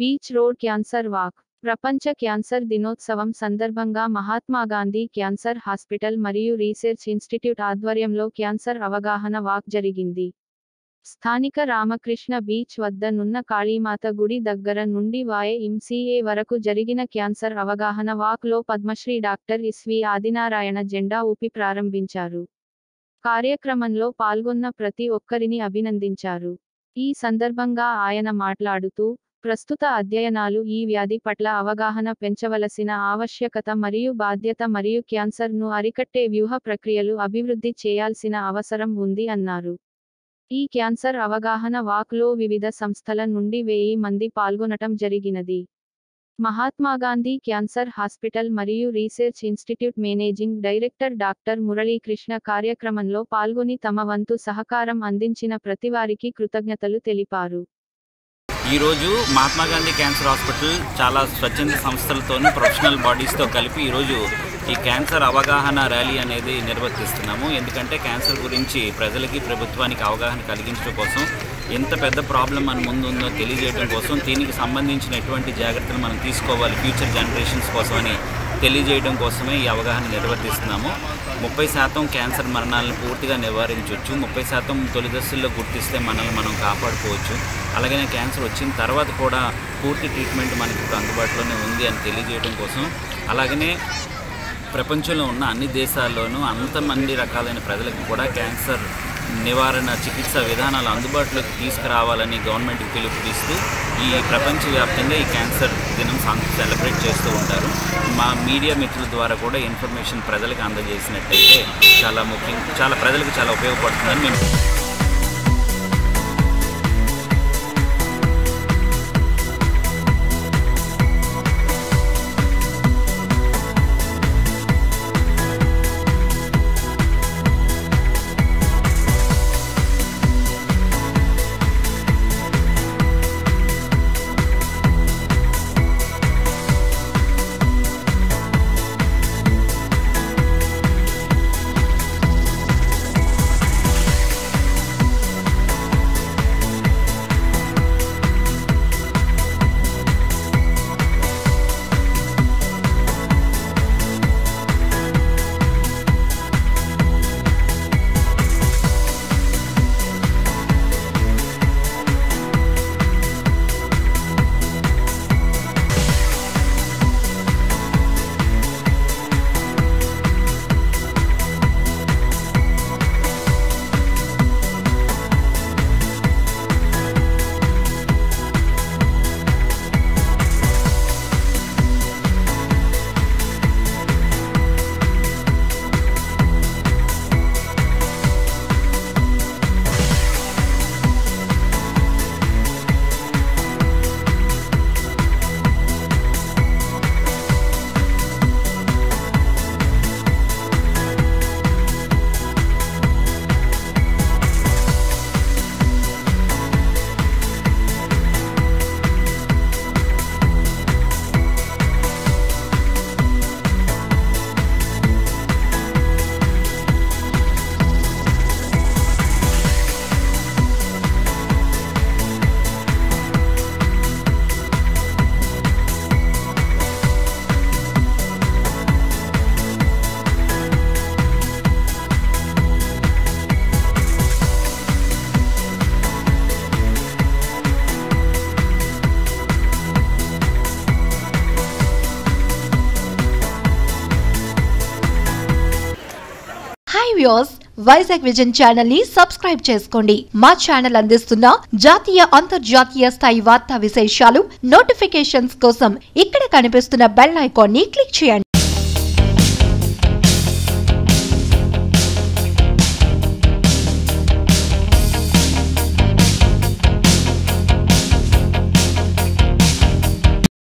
beach road cancer walk ప్రపంచ cancer దినోత్సవం సందర్భంగా మహాత్మాగాంధీ క్యాన్సర్ హాస్పిటల్ మరియు రీసెర్చ్ ఇన్స్టిట్యూట్ ఆధ్వర్యంలో క్యాన్సర్ అవగాహన వాక్ జరిగింది స్థానిక రామకృష్ణ బీచ్ వద్ద నున్న కాళీమాత గుడి దగ్గర నుండి వాయ ఎంసీఏ వరకు జరిగిన క్యాన్సర్ అవగాహన వాక్ లో పద్మశ్రీ డాక్టర్ ఎస్వి ఆదినారాయణ జెండా ఊపి ప్రారంభించారు కార్యక్రమంలో పాల్గొన్న ప్రతి ఒక్కరిని అభినందించారు ఈ సందర్భంగా ఆయన మాట్లాడుతూ ప్రస్తుత అధ్యయనాలు ఈ వ్యాధి పట్ల అవగాహన పెంచవలసిన ఆవశ్యకత మరియు బాధ్యత మరియు క్యాన్సర్ ను అరికట్టే వ్యూహ ప్రక్రియలు అభివృద్ధి చేయాల్సిన అవసరం ఉంది అన్నారు ఈ క్యాన్సర్ అవగాహన వాక్ లో వివిధ సంస్థల నుండి వెయ్యి మంది పాల్గొనటం జరిగినది మహాత్మాగాంధీ క్యాన్సర్ హాస్పిటల్ మరియు research institute managing director doctor Muralikrishna కార్యక్రమంలో పాల్గొని తమ వంతు సహకారం అందించిన ప్రతివారికి కృతజ్ఞతలు తెలిపారు ఈరోజు మహాత్మా గాంధీ క్యాన్సర్ హాస్పిటల్ చాలా స్వచ్ఛంద సంస్థలతోనూ ప్రొఫెషనల్ బాడీస్తో కలిపి ఈరోజు ఈ క్యాన్సర్ అవగాహన ర్యాలీ అనేది నిర్వర్తిస్తున్నాము ఎందుకంటే క్యాన్సర్ గురించి ప్రజలకి ప్రభుత్వానికి అవగాహన కలిగించడం కోసం ఎంత పెద్ద ప్రాబ్లం మన ముందు ఉందో తెలియజేయడం కోసం దీనికి సంబంధించిన ఎటువంటి జాగ్రత్తలు మనం తీసుకోవాలి ఫ్యూచర్ జనరేషన్స్ కోసం అని తెలియజేయడం కోసమే ఈ అవగాహన నిర్వర్తిస్తున్నాము ముప్పై శాతం క్యాన్సర్ మరణాలను పూర్తిగా నివారించవచ్చు ముప్పై శాతం తొలి దశల్లో గుర్తిస్తే మనల్ని మనం కాపాడుకోవచ్చు అలాగనే క్యాన్సర్ వచ్చిన తర్వాత కూడా పూర్తి ట్రీట్మెంట్ మనకి ఇప్పుడు అందుబాటులోనే ఉంది అని తెలియజేయడం కోసం అలాగనే ప్రపంచంలో ఉన్న అన్ని దేశాల్లోనూ అంతమంది రకాలైన ప్రజలకు కూడా క్యాన్సర్ నివారణ చికిత్స విధానాలు అందుబాటులోకి తీసుకురావాలని గవర్నమెంట్కి పిలుపునిస్తూ ఈ ప్రపంచవ్యాప్తంగా ఈ క్యాన్సర్ దినం సం- సెలబ్రేట్ చేస్తూ ఉంటారు మా మీడియా మిత్రుల ద్వారా కూడా ఇన్ఫర్మేషన్ ప్రజలకు అందజేసినట్టయితే చాలా ముఖ్యం చాలా ప్రజలకు చాలా ఉపయోగపడుతుందని మేము hi views Vizag vision channel ని సబ్స్క్రైబ్ చేసుకోండి మా ఛానల్ అందిస్తున్న జాతీయ అంతర్జాతీయ స్థాయి వార్తా విశేషాలు నోటిఫికేషన్స్ కోసం ఇక్కడ కనిపిస్తున్న బెల్ ఐకాన్ ని క్లిక్ చేయండి